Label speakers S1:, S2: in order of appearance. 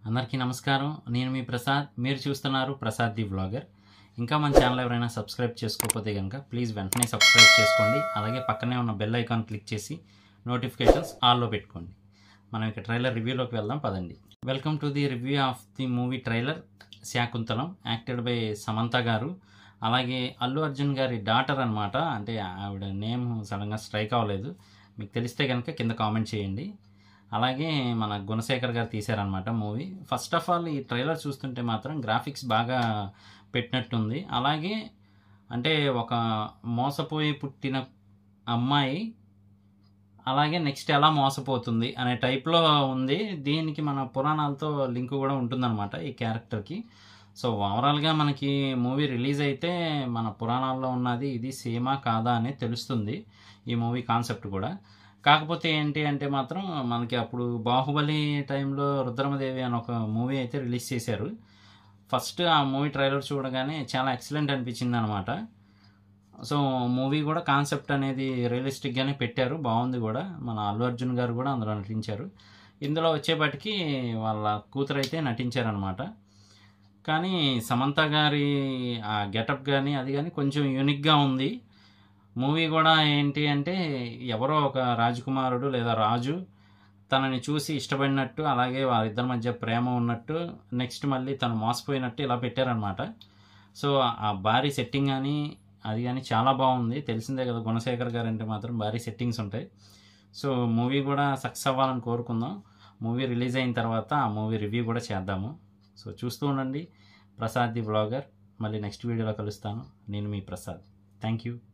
S1: అందరికీ నమస్కారం నేను మీ ప్రసాద్ మీరు చూస్తున్నారు ప్రసాద్ ది వ్లాగర్ ఇంకా మన ఛానల్ ఎవరైనా సబ్స్క్రైబ్ చేసుకోకపోతే కనుక ప్లీజ్ వెంటనే సబ్స్క్రైబ్ చేసుకోండి అలాగే పక్కనే ఉన్న బెల్ ఐకాన్ క్లిక్ చేసి నోటిఫికేషన్స్ ఆల్లో పెట్టుకోండి మనం ఇక ట్రైలర్ రివ్యూలోకి వెళ్దాం పదండి welcome to the review of the movie trailer Shaakuntalam acted by Samantha garu అలాగే అల్లు అర్జున్ గారి డాటర్ అనమాట అంటే ఆవిడ నేమ్ సడన్గా స్ట్రైక్ అవ్వలేదు మీకు తెలిస్తే కనుక కింద కామెంట్ చేయండి అలాగే మన గుణశేఖర్ గారు తీశారనమాట మూవీ ఫస్ట్ ఆఫ్ ఆల్ ఈ ట్రైలర్ చూస్తుంటే మాత్రం గ్రాఫిక్స్ బాగా పెట్టినట్టుంది అలాగే అంటే ఒక మోసపోయి పుట్టిన అమ్మాయి అలాగే నెక్స్ట్ ఎలా మోసపోతుంది అనే టైప్లో ఉంది దీనికి మన పురాణాలతో లింక్ కూడా ఉంటుందన్నమాట ఈ క్యారెక్టర్కి సో ఓవరాల్గా మనకి మూవీ రిలీజ్ అయితే మన పురాణాల్లో ఉన్నది ఇది సేమా కాదా అనేది తెలుస్తుంది ఈ మూవీ కాన్సెప్ట్ కూడా కాకపోతే ఏంటి అంటే మాత్రం మనకి అప్పుడు బాహుబలి టైంలో రుద్రమదేవి అని ఒక మూవీ అయితే రిలీజ్ చేశారు ఫస్ట్ ఆ మూవీ ట్రైలర్ చూడగానే చాలా ఎక్సలెంట్ అనిపించింది అనమాట సో మూవీ కూడా కాన్సెప్ట్ అనేది రియలిస్టిక్గానే పెట్టారు బాగుంది కూడా మన అల్లు అర్జున్ గారు కూడా అందులో నటించారు ఇందులో వచ్చేపాటికి వాళ్ళ కూతురు అయితే నటించారనమాట కానీ సమంత గారి ఆ గెటప్ కానీ అది కానీ కొంచెం యూనిక్గా ఉంది మూవీ కూడా ఏంటి అంటే ఎవరో ఒక రాజకుమారుడు లేదా రాజు తనని చూసి ఇష్టపడినట్టు అలాగే వారిద్దరి మధ్య ప్రేమ ఉన్నట్టు నెక్స్ట్ మళ్ళీ తను మోసపోయినట్టు ఇలా పెట్టారనమాట సో ఆ భారీ సెట్టింగ్ కానీ అది కానీ చాలా బాగుంది తెలిసిందే కదా గుణశేఖర్ గారు అంటే మాత్రం భారీ సెట్టింగ్స్ ఉంటాయి సో మూవీ కూడా సక్సెస్ అవ్వాలని కోరుకుందాం మూవీ రిలీజ్ అయిన తర్వాత ఆ మూవీ రివ్యూ కూడా చేద్దాము సో చూస్తూ ఉండండి ప్రసాద్ ది బ్లాగర్ మళ్ళీ నెక్స్ట్ వీడియోలో కలుస్తాను నేను మీ ప్రసాద్ థ్యాంక్ యూ